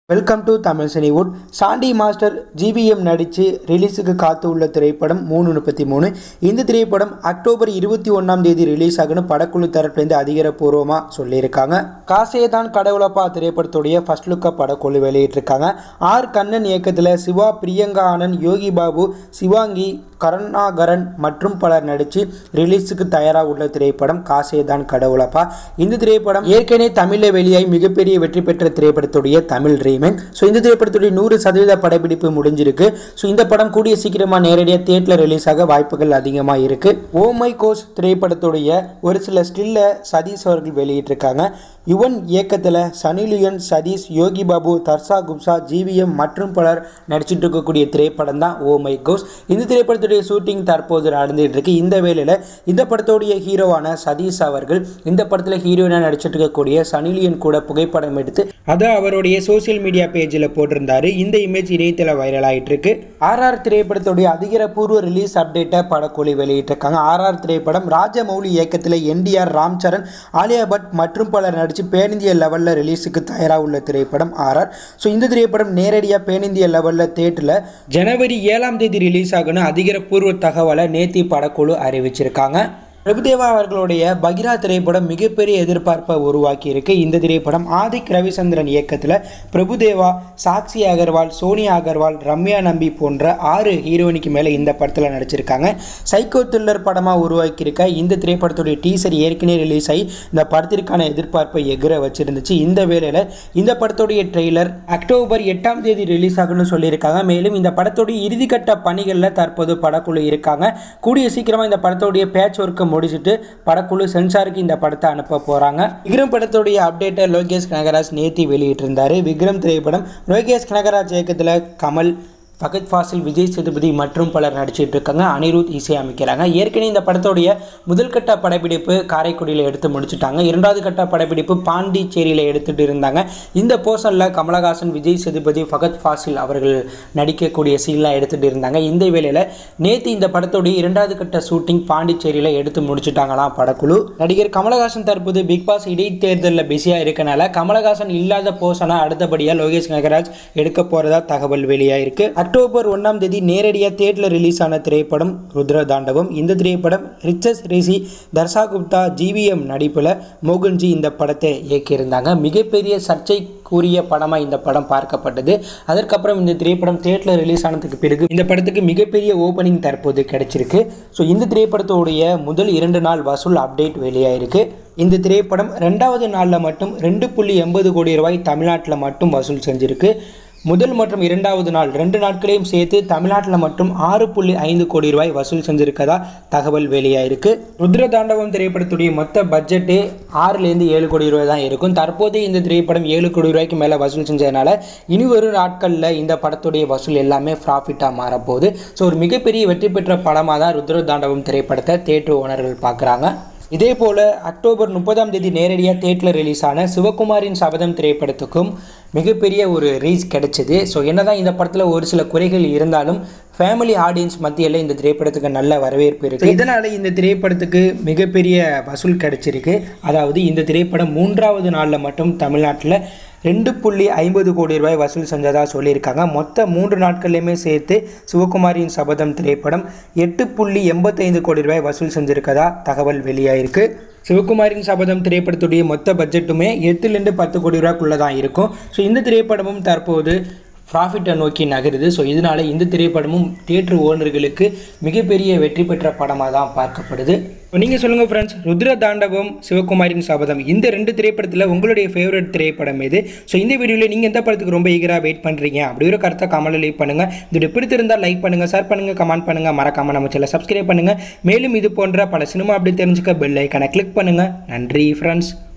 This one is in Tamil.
welcome to Tamil Cinewood Sandy master GBM நடித்து ரிலீஸுக்கு காத்து உள்ள திரைப்படம் மூணு முப்பத்தி மூணு இந்த திரைப்படம் அக்டோபர் இருபத்தி ஒன்றாம் தேதி ரிலீஸ் ஆகுன்னு படக்குழு தரப்புலேருந்து அதிகாரப்பூர்வமாக சொல்லியிருக்காங்க காசே தான் கடவுளப்பா திரைப்படத்துடைய ஃபர்ஸ்ட் லுக்கை படக்குழு வெளியிட்டிருக்காங்க ஆர் கண்ணன் இயக்கத்தில் சிவா பிரியங்கா ஆனந்த் யோகி பாபு சிவாங்கி கருணாகரன் மற்றும் பலர் நடித்து ரிலீஸுக்கு தயாராக உள்ள திரைப்படம் காசே தான் கடவுளப்பா இந்த திரைப்படம் ஏற்கனவே தமிழில் வெளியாகி மிகப்பெரிய வெற்றி பெற்ற திரைப்படத்துடைய தமிழ் ரீமேக் ஸோ இந்த திரைப்படத்துடைய நூறு சதவீத படப்பிடிப்பு முடிஞ்சிருக்கு ஸோ இந்த படம் கூடிய சீக்கிரமாக நேரடியாக தியேட்டரில் ரிலீஸ் ஆக வாய்ப்புகள் அதிகமாக இருக்கு ஓ மை கோஸ் திரைப்படத்துடைய ஒரு சில ஸ்டில்ல சதீஷ் அவர்கள் வெளியிட்டிருக்காங்க யுவன் இயக்கத்தில் சனிலியன் சதீஷ் யோகி பாபு தர்சா குப்சா ஜிவிஎம் மற்றும் பலர் நடிச்சிட்டு இருக்கக்கூடிய திரைப்படம் தான் ஓ மை கோஸ் இந்த திரைப்படத்துடைய ஷூட்டிங் தற்போது நடந்துட்டு இருக்கு இந்த வேளையில் இந்த படத்துடைய ஹீரோவான சதீஷ் அவர்கள் இந்த படத்தில் ஹீரோயினாக நடிச்சிட்டு இருக்கக்கூடிய சனிலியன் கூட புகைப்படம் எடுத்து அதை அவருடைய சோஷியல் மீடியா பேஜில் போட்டிருந்தாரு இந்த இமேஜ் இணையத்தில் வைரல் ஆகிட்டு இருக்கு ஆர்ஆர் திரைப்படத்துடைய அதிகாரப்பூர்வ ரிலீஸ் அப்டேட்டை படக்குழு வெளியிட்டிருக்காங்க ஆர்ஆர் திரைப்படம் ராஜமௌலி இயக்கத்தில் என்டிஆர் ராம் சரண் ஆலியா பட் மற்றும் பலர் நடித்து பேனிந்திய லெவலில் ரிலீஸுக்கு தயாராக உள்ள திரைப்படம் ஆர்ஆர் ஸோ இந்த திரைப்படம் நேரடியாக பேனிந்திய லெவலில் தேட்டரில் ஜனவரி ஏழாம் தேதி ரிலீஸ் ஆகணும் அதிகாரப்பூர்வ தகவலை நேத்தி படக்குழு அறிவிச்சிருக்காங்க பிரபுதேவா அவர்களுடைய பகிரா திரைப்படம் மிகப்பெரிய எதிர்பார்ப்பை உருவாக்கி இருக்கு இந்த திரைப்படம் ஆதிக் ரவிச்சந்திரன் இயக்கத்தில் பிரபுதேவா சாக்ஷி அகர்வால் சோனியா அகர்வால் ரம்யா நம்பி போன்ற ஆறு ஹீரோயினுக்கு மேலே இந்த படத்தில் நடிச்சிருக்காங்க சைக்கோ த்ரில்லர் படமாக உருவாக்கியிருக்க இந்த திரைப்படத்துடைய டீசர் ஏற்கனவே ரிலீஸ் ஆகி இந்த படத்திற்கான எதிர்பார்ப்பை எகிர வச்சிருந்துச்சு இந்த வேளையில் இந்த படத்துடைய ட்ரெய்லர் அக்டோபர் எட்டாம் தேதி ரிலீஸ் ஆகும்னு சொல்லியிருக்காங்க மேலும் இந்த படத்துடைய இறுதிக்கட்ட பணிகளில் தற்போது படக்குழு இருக்காங்க கூடிய சீக்கிரமாக இந்த படத்துடைய பேட்ச் ஒர்க்கை முடிச்சுட்டு படக்குழு சென்சாருக்கு இந்த படத்தை அனுப்ப போகிறாங்க விக்ரம் படத்துடைய அப்டேட்டை லோகேஷ் கனகராஜ் நேத்தி வெளியிட்டிருந்தாரு விக்ரம் திரைப்படம் லோகேஷ் கனகராஜ் இயக்கத்தில் கமல் ஃபகத் ஃபாசில் விஜய் சேதுபதி மற்றும் பலர் நடிச்சிட்டு இருக்காங்க அனிருத் இசை அமைக்கிறாங்க ஏற்கனவே இந்த படத்துடைய முதல் கட்ட படப்பிடிப்பு காரைக்குடியில் எடுத்து முடிச்சுட்டாங்க இரண்டாவது கட்ட படப்பிடிப்பு பாண்டிச்சேரியில் எடுத்துட்டு இருந்தாங்க இந்த போர்ஷனில் கமலஹாசன் விஜய் சேதுபதி ஃபகத் ஃபாசில் அவர்கள் நடிக்கக்கூடிய சீன்லாம் எடுத்துட்டு இருந்தாங்க இந்த வேளையில் நேற்று இந்த படத்துடைய இரண்டாவது கட்ட ஷூட்டிங் பாண்டிச்சேரியில் எடுத்து முடிச்சுட்டாங்களாம் படக்குழு நடிகர் கமலஹாசன் தற்போது பிக் பாஸ் இடைத்தேர்தலில் பிஸியாக இருக்கனால கமலஹாசன் இல்லாத போர்ஷனை அடுத்தபடியாக லோகேஷ் கனகராஜ் எடுக்க போகிறதா தகவல் வெளியாயிருக்கு அக்டோபர் ஒன்றாம் தேதி நேரடியாக தேட்டரில் ரிலீஸ் ஆன திரைப்படம் ருத்ர தாண்டவம் இந்த திரைப்படம் ரிச்சஸ் ரிஷி தர்ஷா குப்தா ஜிவிஎம் நடிப்பில் மோகன்ஜி இந்த படத்தை இயக்கியிருந்தாங்க மிகப்பெரிய சர்ச்சைக்குரிய படமாக இந்த படம் பார்க்கப்பட்டது அதற்கப்புறம் இந்த திரைப்படம் தேட்டரில் ரிலீஸ் ஆனதுக்கு பிறகு இந்த படத்துக்கு மிகப்பெரிய ஓப்பனிங் தற்போது கிடைச்சிருக்கு ஸோ இந்த திரைப்படத்துடைய முதல் இரண்டு நாள் வசூல் அப்டேட் வெளியாயிருக்கு இந்த திரைப்படம் ரெண்டாவது நாளில் மட்டும் ரெண்டு புள்ளி எண்பது கோடி ரூபாய் தமிழ்நாட்டில் மட்டும் வசூல் செஞ்சிருக்கு முதல் மற்றும் இரண்டாவது நாள் ரெண்டு நாட்களையும் சேர்த்து தமிழ்நாட்டில் மட்டும் ஆறு புள்ளி ஐந்து கோடி ரூபாய் வசூல் செஞ்சிருக்கதா தகவல் வெளியாயிருக்கு ருத்ர தாண்டவம் திரைப்படத்துடைய மொத்த பட்ஜெட்டு ஆறுலேருந்து ஏழு கோடி ரூபாய் தான் இருக்கும் தற்போது இந்த திரைப்படம் ஏழு கோடி ரூபாய்க்கு மேலே வசூல் செஞ்சதுனால இனி வரும் நாட்களில் இந்த படத்துடைய வசூல் எல்லாமே ப்ராஃபிட்டாக மாறப்போகுது ஸோ ஒரு மிகப்பெரிய வெற்றி பெற்ற படமாக தான் ருத்ர தாண்டவம் திரைப்படத்தை தேட்டர் ஓனர்கள் பார்க்குறாங்க இதே போல் அக்டோபர் முப்பதாம் தேதி நேரடியாக தேட்டரில் ரிலீஸ் ஆன சிவகுமாரின் சபதம் திரைப்படத்துக்கும் மிகப்பெரிய ஒரு ரீச் கிடைச்சது ஸோ என்னதான் இந்த படத்தில் ஒரு சில குறைகள் இருந்தாலும் ஃபேமிலி ஆடியன்ஸ் மத்தியில் இந்த திரைப்படத்துக்கு நல்ல வரவேற்பு இருக்குது இதனால் இந்த திரைப்படத்துக்கு மிகப்பெரிய வசூல் கிடைச்சிருக்கு அதாவது இந்த திரைப்படம் மூன்றாவது நாளில் மட்டும் தமிழ்நாட்டில் ரெண்டு புள்ளி ஐம்பது கோடி ரூபாய் வசூல் செஞ்சதாக சொல்லியிருக்காங்க மொத்த மூன்று நாட்கள்லையுமே சேர்த்து சிவகுமாரின் சபதம் திரைப்படம் எட்டு புள்ளி எண்பத்தைந்து கோடி ரூபாய் வசூல் செஞ்சுருக்கதா தகவல் வெளியாயிருக்கு சிவகுமாரின் சபதம் திரைப்படத்துடைய மொத்த பட்ஜெட்டுமே எட்டுலேருந்து பத்து கோடி ரூபாய்க்குள்ளே தான் இருக்கும் ஸோ இந்த திரைப்படமும் தற்போது ப்ராஃபிட்டை நோக்கி நகருது ஸோ இதனால் இந்த திரைப்படமும் தியேட்டர் ஓனர்களுக்கு மிகப்பெரிய வெற்றி பெற்ற படமாக தான் பார்க்கப்படுது நீங்கள் சொல்லுங்கள் ஃப்ரெண்ட்ஸ் ருத்ர தாண்டவம் சிவகுமாரின் சபதம் இந்த ரெண்டு திரைப்படத்தில் உங்களுடைய ஃபேவரட் திரைப்படம் எது ஸோ இந்த வீடியோவில் நீங்கள் எந்த படத்துக்கு ரொம்ப ஈகராக வெயிட் பண்ணுறீங்க அப்படி ஒரு கருத்தை கமெண்ட்டில் லைக் பண்ணுங்கள் இது பிடித்திருந்தால் லைக் பண்ணுங்கள் ஷேர் பண்ணுங்கள் கமெண்ட் பண்ணுங்கள் மறக்காமல் நம்ம சேனலை சப்ஸ்கிரைப் பண்ணுங்கள் மேலும் இது போன்ற பல சினிமா அப்படி தெரிஞ்சுக்க பெல் ஐக்கனை கிளிக் பண்ணுங்கள் நன்றி ஃப்ரெண்ட்ஸ்